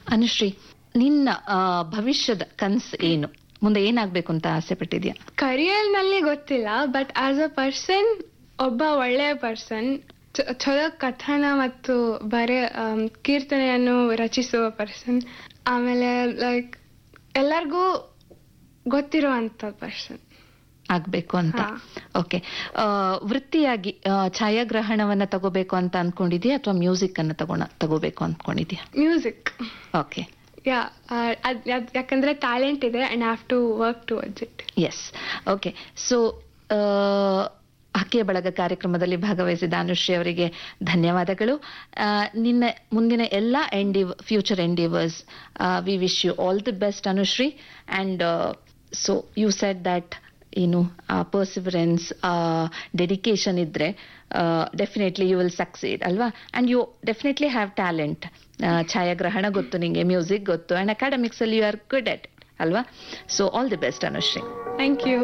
ಅನುಶ್ರೀ ನಿನ್ನ ಆ, ಭವಿಷ್ಯದ ಕನ್ಸ್ ಏನು ಮುಂದೆ ಏನಾಗ್ಬೇಕು ಅಂತ ಆಸೆ ಪಟ್ಟಿದ್ಯಾ ಕರಿಯರ್ ನಲ್ಲಿ ಗೊತ್ತಿಲ್ಲ ಬಟ್ ಆಸ್ ಅ ಪರ್ಸನ್ ಒಬ್ಬ ಒಳ್ಳೆಯ ಪರ್ಸನ್ ಚಲೋ ಕಥನ ಮತ್ತು ಬರೆ ಆಮ್, ಕೀರ್ತನೆಯನ್ನು ರಚಿಸುವ ಪರ್ಸನ್ ಆಮೇಲೆ ಲೈಕ್ ಎಲ್ಲರಿಗೂ ಗೊತ್ತಿರುವಂತ ಪರ್ಸನ್ ಆಗ್ಬೇಕು ಅಂತ ಹಾ. ಓಕೆ ವೃತ್ತಿಯಾಗಿ ಆ, ಛಾಯಾಗ್ರಹಣವನ್ನ ತಗೋಬೇಕು ಅಂತ ಅನ್ಕೊಂಡಿದ್ಯಾ ಅಥವಾ ಮ್ಯೂಸಿಕ್ ಅನ್ನ ತಗೋಣ ತಗೋಬೇಕು ಅನ್ಕೊಂಡಿದ್ಯಾ ಮ್ಯೂಸಿಕ್ ಓಕೆ ಯಾ ಯಾಕಂದ್ರೆ ಟ್ಯಾಲೆಂಟ್ ಇದೆ and have to work towards it yes okay so ಹಕ್ಕಿಯ ಬಳಗ ಕಾರ್ಯಕ್ರಮದಲ್ಲಿ ಭಾಗವಹಿಸಿದ ಅನುಶ್ರೀ ಅವರಿಗೆ ಧನ್ಯವಾದಗಳು ಆ, ನಿನ್ನ ಮುಂದಿನ ಎಲ್ಲ ಎಂಡಿವ್ future endeavours we wish you all the best Anushree and so you set that ಏನು ಪರ್ಸಿವರೆನ್ಸ್ ಡೆಡಿಕೇಶನ್ ಇದ್ರೆ ಡೆಫಿನೆಟ್ಲಿ ಯು ವಿಲ್ ಸಕ್ಸೀಡ್ ಅಲ್ವಾ and you definitely have talent ಛಾಯಾಗ್ರಹಣ ಗೊತ್ತು ನಿಂಗೆ ಮ್ಯೂಸಿಕ್ ಗೊತ್ತು ಅಂಡ್ ಅಕಾಡೆಮಿಕ್ಸ್ ಅಲ್ಲಿ ಯು ಆರ್ ಗುಡ್ ಅಟ್ ಅಲ್ವಾ so all the best Anushree thank you